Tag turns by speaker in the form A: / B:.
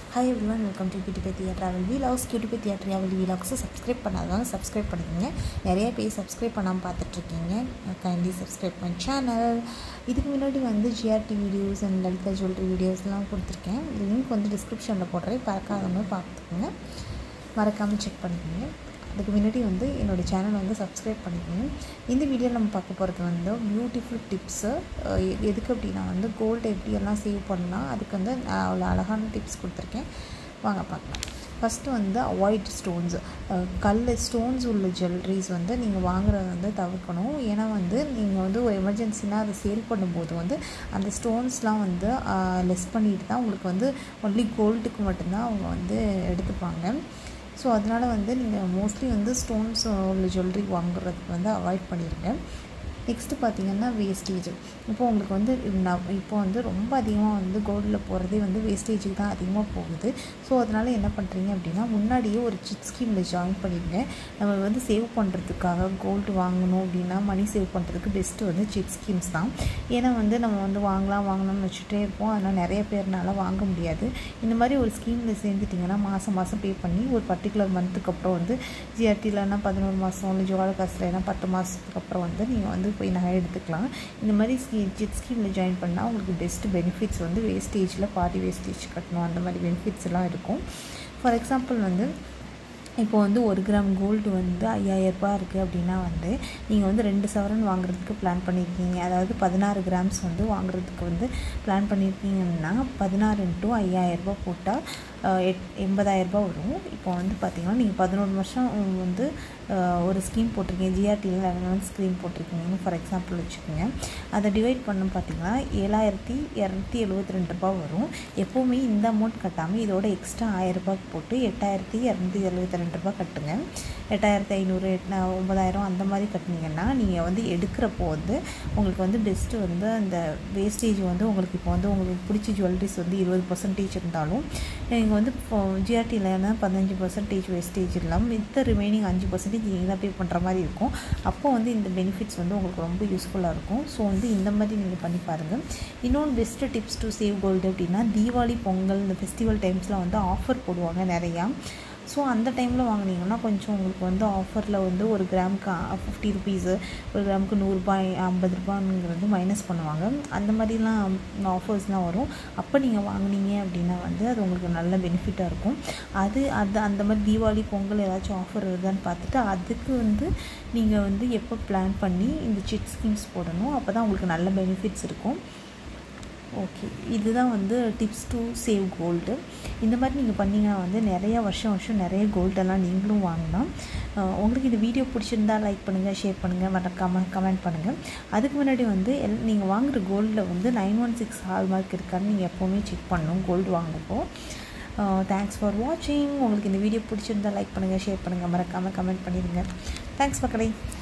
A: hi everyone welcome to cutie Pathiya travel vlogs cutie Pathiya travel வீலாக்ஸை subscribe பண்ணாதவங்க subscribe பண்ணிக்கோங்க நிறைய பேர் சப்ஸ்கிரைப் பண்ணாமல் பார்த்துட்ருக்கீங்க கைண்ட்லி சப்ஸ்கிரைப் மை சேனல் இதுக்கு முன்னாடி வந்து GRT videos and Lalitha jewellery வீடியோஸ்லாம் கொடுத்துருக்கேன் லிங்க் வந்து டிஸ்கிரிப்ஷனில் போடுறேன் பார்க்காதவங்க பார்த்துக்கோங்க மறக்காமல் செக் பண்ணிக்கோங்க அதுக்கு முன்னாடி வந்து என்னோடய சேனலை வந்து சப்ஸ்கிரைப் பண்ணிக்கோங்க இந்த வீடியோ நம்ம பார்க்க போகிறது வந்து பியூட்டிஃபுல் டிப்ஸு எதுக்கு அப்படின்னா வந்து கோல்டு எப்படியெல்லாம் சேவ் பண்ணலாம் அதுக்கு வந்து நான் அவ்வளோ அழகான டிப்ஸ் கொடுத்துருக்கேன் வாங்க பார்க்கலாம் ஃபஸ்ட்டு வந்து அவாய்ட் ஸ்டோன்ஸ் கல் ஸ்டோன்ஸ் உள்ள ஜுவல்லரிஸ் வந்து நீங்கள் வாங்குறத வந்து தவிர்க்கணும் ஏன்னா வந்து நீங்கள் வந்து ஒரு எமர்ஜென்சினா அதை சேல் பண்ணும்போது வந்து அந்த ஸ்டோன்ஸ்லாம் வந்து லெஸ் பண்ணிட்டு தான் உங்களுக்கு வந்து ஒன்லி கோல்டுக்கு மட்டும்தான் அவங்க வந்து எடுத்துப்பாங்க ஸோ அதனால் வந்து நீங்கள் மோஸ்ட்லி வந்து ஸ்டோன்ஸ் உள்ள ஜுவல்லரி வாங்குறதுக்கு வந்து அவாய்ட் பண்ணிடுங்க நெக்ஸ்ட்டு பார்த்தீங்கன்னா வேஸ்டேஜ் இப்போ உங்களுக்கு வந்து நான் இப்போ வந்து ரொம்ப அதிகமாக வந்து கோல்டில் போகிறதே வந்து வேஸ்டேஜுக்கு தான் அதிகமாக போகுது ஸோ அதனால் என்ன பண்ணுறீங்க அப்படின்னா முன்னாடியே ஒரு சிட் ஸ்கீமில் ஜாயின் பண்ணிடுங்க நம்ம வந்து சேவ் பண்ணுறதுக்காக கோல்டு வாங்கணும் அப்படின்னா மணி சேவ் பண்ணுறதுக்கு பெஸ்ட்டு வந்து சிட் ஸ்கீம்ஸ் தான் ஏன்னா வந்து நம்ம வந்து வாங்கலாம் வாங்கலாம்னு வச்சுட்டே இருப்போம் அதனால் நிறைய பேர்னால வாங்க முடியாது இந்த மாதிரி ஒரு ஸ்கீமில் சேர்ந்துட்டிங்கன்னா மாதம் மாதம் பே பண்ணி ஒரு பர்டிகுலர் மந்த்துக்கு அப்புறம் வந்து ஜிஆர்டிலன்னா பதினோரு மாதம் இல்லை ஜுவால காசுலனா பத்து மாதத்துக்கு அப்புறம் வந்து நீங்கள் வந்து போய் நகை எடுத்துக்கலாம் இந்த மாதிரி ஸ்கீ ஜிட் ஸ்கீமில் ஜாயின் பண்ணால் உங்களுக்கு பெஸ்ட் பெனிஃபிட்ஸ் வந்து வேஸ்டேஜில் பாதி வேஸ்டேஜ் கட்டணும் அந்த மாதிரி பெனிஃபிட்ஸ் எல்லாம் இருக்கும் ஃபார் எக்ஸாம்பிள் வந்து இப்போ வந்து ஒரு கிராம் கோல்டு வந்து ஐயாயிரரூபா இருக்குது அப்படின்னா வந்து நீங்கள் வந்து ரெண்டு சவரன் வாங்குறதுக்கு பிளான் பண்ணியிருக்கீங்க அதாவது பதினாறு கிராம்ஸ் வந்து வாங்குறதுக்கு வந்து பிளான் பண்ணியிருக்கீங்கன்னா பதினாறு இன்ட்டு ஐயாயிரரூபா போட்டால் எட் எண்பதாயிரரூபா வரும் இப்போ வந்து பார்த்திங்கன்னா நீங்கள் பதினொரு வருஷம் வந்து ஒரு ஸ்கீம் போட்டிருக்கீங்க ஜிஆர்டியில் லெவன் மந்த் ஸ்கீம் போட்டிருக்கீங்கன்னு ஃபார் எக்ஸாம்பிள் வச்சுக்கோங்க அதை டிவைட் பண்ண பார்த்தீங்கன்னா ஏழாயிரத்தி இரநூத்தி எழுபத்தி ரெண்டு ரூபா வரும் எப்போவுமே இந்த அமௌண்ட் கட்டாமல் இதோட எக்ஸ்ட்ரா ஆயிரரூபாய்க்கு போட்டு எட்டாயிரத்தி இரநூத்தி எழுபத்தி ரெண்டு ரூபா கட்டுங்க எட்டாயிரத்தி ஐநூறு எட் ஒம்பதாயிரம் அந்த மாதிரி கட்டினீங்கன்னா நீங்கள் வந்து எடுக்கிறப்போ வந்து உங்களுக்கு வந்து பெஸ்ட்டு வந்து அந்த வேஸ்டேஜ் வந்து உங்களுக்கு இப்போ வந்து உங்களுக்கு பிடிச்ச ஜுவல்லரிஸ் வந்து இருபது பர்சன்டேஜ் இருந்தாலும் நீங்கள் வந்து இப்போ ஜிஆர்டியில் பதினஞ்சு பர்சன்டேஜ் வேஸ்டேஜ் இல்லாமல் மித்த ரிமைனிங் அஞ்சு பர்சன்டேஜ் நீங்கள் தான் பே பண்ணுற மாதிரி இருக்கும் அப்போ வந்து இந்த பெனிஃபிட்ஸ் வந்து உங்களுக்கு ரொம்ப யூஸ்ஃபுல்லாக இருக்கும் ஸோ வந்து இந்த மாதிரி நீங்கள் பண்ணி பாருங்கள் இன்னொன்று best tips to save gold அப்படின்னா தீபாவளி பொங்கல் இந்த ஃபெஸ்டிவல் டைம்ஸில் வந்து ஆஃபர் போடுவாங்க நிறையா ஸோ அந்த டைமில் வாங்கினீங்கன்னா கொஞ்சம் உங்களுக்கு வந்து ஆஃபரில் வந்து ஒரு கிராமுக்கு ஃபிஃப்டி ருபீஸு ஒரு கிராமுக்கு நூறுரூபாய் ஐம்பது ரூபாங்கிறது மைனஸ் பண்ணுவாங்க அந்த மாதிரிலாம் ஆஃபர்ஸ்லாம் வரும் அப்போ நீங்கள் வாங்கினீங்க அப்படின்னா வந்து அது உங்களுக்கு நல்ல பெனிஃபிட்டாக இருக்கும் அது அது அந்த மாதிரி தீபாவளி பொங்கல் ஏதாச்சும் ஆஃபர் வருதான்னு பார்த்துட்டு அதுக்கு வந்து நீங்கள் வந்து எப்போ பிளான் பண்ணி இந்த சிட் ஸ்கீம்ஸ் போடணும் அப்போ தான் உங்களுக்கு நல்ல பெனிஃபிட்ஸ் இருக்கும் ஓகே இதுதான் வந்து டிப்ஸ் டு சேவ் கோல்டு இந்த மாதிரி நீங்கள் பண்ணிங்கன்னா வந்து நிறையா வருஷம் வருஷம் நிறைய கோல்டெல்லாம் நீங்களும் வாங்கலாம் உங்களுக்கு இந்த வீடியோ பிடிச்சிருந்தா லைக் பண்ணுங்கள் ஷேர் பண்ணுங்கள் மறக்காமல் கமெண்ட் பண்ணுங்கள் அதுக்கு முன்னாடி வந்து எல் நீங்கள் வாங்குகிற கோல்டில் வந்து nine one six hallmark இருக்கான்னு நீங்கள் எப்போவுமே செக் பண்ணணும் கோல்டு வாங்குறப்போ தேங்க்ஸ் ஃபார் வாட்சிங் உங்களுக்கு இந்த வீடியோ பிடிச்சிருந்தா லைக் பண்ணுங்கள் ஷேர் பண்ணுங்கள் மறக்காமல் கமெண்ட் பண்ணிடுங்க தேங்க்ஸ் மக்களே